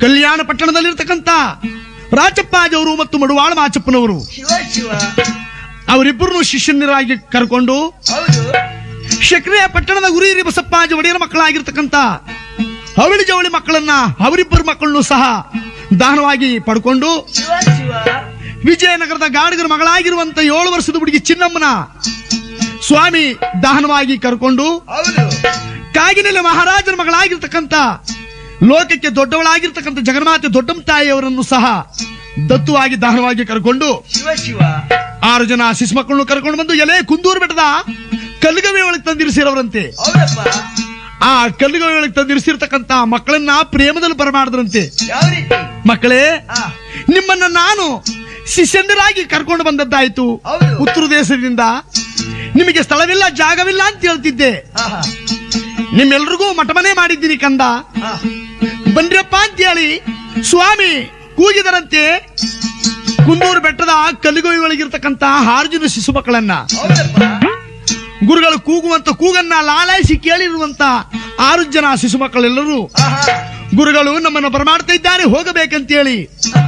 ಕಲ್ಯಾಣ ಪಟ್ಟಣದಲ್ಲಿರ್ತಕ್ಕಂಥ ರಾಚಪ್ಪಾಜವರು ಮತ್ತು ಮಡುವಾಳ ಮಾಚಪ್ಪನವರು ಶಿವ ಶಿವ ಅವರಿಬ್ಬರನ್ನು ಶಿಷ್ಯನರಾಗಿ ಕರ್ಕೊಂಡು ಹೌದು ಶಕ್ರಿಯ ಪಟ್ಟಣದ ಗುರಿಹಿರಿ ಬಸಪ್ಪಾಜಿ ಒಡೆಯರ ಮಕ್ಕಳಾಗಿರ್ತಕ್ಕಂಥ ಹವಳಿ ಜವಳಿ ಮಕ್ಕಳನ್ನ ಅವರಿಬ್ಬರ ಮಕ್ಕಳನ್ನು ಸಹ ದಾನವಾಗಿ ಪಡ್ಕೊಂಡು ಶಿವ ಶಿವ ವಿಜಯನಗರದ ಗಾಡಿಗರ ಮಗಳಾಗಿರುವಂತ ಏಳು ವರ್ಷದ ಹುಡುಗಿ ಚಿನ್ನಮ್ಮನ ಸ್ವಾಮಿ ದಾನವಾಗಿ ಕರ್ಕೊಂಡು ಹೌದು ಕಾಗಿನೆಲೆ ಮಹಾರಾಜರ ಮಗಳಾಗಿರ್ತಕ್ಕಂಥ ಲೋಕಕ್ಕೆ ದೊಡ್ಡವಳಾಗಿರ್ತಕ್ಕಂಥ ಜಗನ್ಮಾತೆ ದೊಡ್ಡಮ್ಮ ತಾಯಿಯವರನ್ನು ಸಹ ದತ್ತುವಾಗಿ ದಾನವಾಗಿ ಕರ್ಕೊಂಡು ಶಿವ ಶಿವ ಆರು ಜನ ಶಿಶು ಮಕ್ಕಳನ್ನು ಕರ್ಕೊಂಡು ಬಂದು ಎಲೆ ಕುಂದೂರು ಬೆಟ್ಟದ ಕಲ್ಲುಗವಿ ಒಳಗೆ ತಂದಿರಿಸಿರವರಂತೆ ಹೌದಪ್ಪ ಆ ಕಲ್ಲುಗವಿ ಒಳಗೆ ತಂದಿರಿಸಿರ್ತಕ್ಕಂಥ ಮಕ್ಕಳನ್ನ ಪ್ರೇಮದಲ್ಲಿ ಬರಮಾಡಿದ್ರಂತೆ ಯಾವ ರೀತಿ ಮಕ್ಕಳೇ ಆ, ನಿಮ್ಮನ್ನ ನಾನು ಶಿಷ್ಯಂದರಾಗಿ ಕರ್ಕೊಂಡು ಬಂದದ್ದಾಯ್ತು ಹೌದು. ಉತ್ತರ ದೇಶದಿಂದ ನಿಮಗೆ ಸ್ಥಳವಿಲ್ಲ ಜಾಗವಿಲ್ಲ ಅಂತ ಹೇಳ್ತಿದ್ದೆ ಆಹಾ, ನಿಮ್ಮೆಲ್ರಿಗೂ ಮಠಮನೆ ಮಾಡಿದ್ದೀನಿ ಕಂದ ಆ, ಬನ್ರಪ್ಪ ಅಂತ ಹೇಳಿ ಸ್ವಾಮಿ ಕೂಗಿದರಂತೆ ಕುಂದೂರು ಬೆಟ್ಟದ ಕಲ್ಲಿಗೋಯಿ ಒಳಗಿರ್ತಕ್ಕಂತ ಹಾರ್ಜುನ ಶಿಶು ಮಕ್ಕಳನ್ನ ಹೌದಪ್ಪ ಗುರುಗಳು ಕೂಗುವಂತ ಕೂಗನ್ನ ಲಾಲಾಯಿಸಿ ಕೇಳಿರುವಂತ ಆರು ಜನ ಶಿಶು ಮಕ್ಕಳೆಲ್ಲರೂ ಆಹಾ ಗುರುಗಳು ನಮ್ಮನ್ನು ಬರಮಾಡ್ತಾ ಇದ್ದಾರೆ ಹೋಗಬೇಕಂತೇಳಿ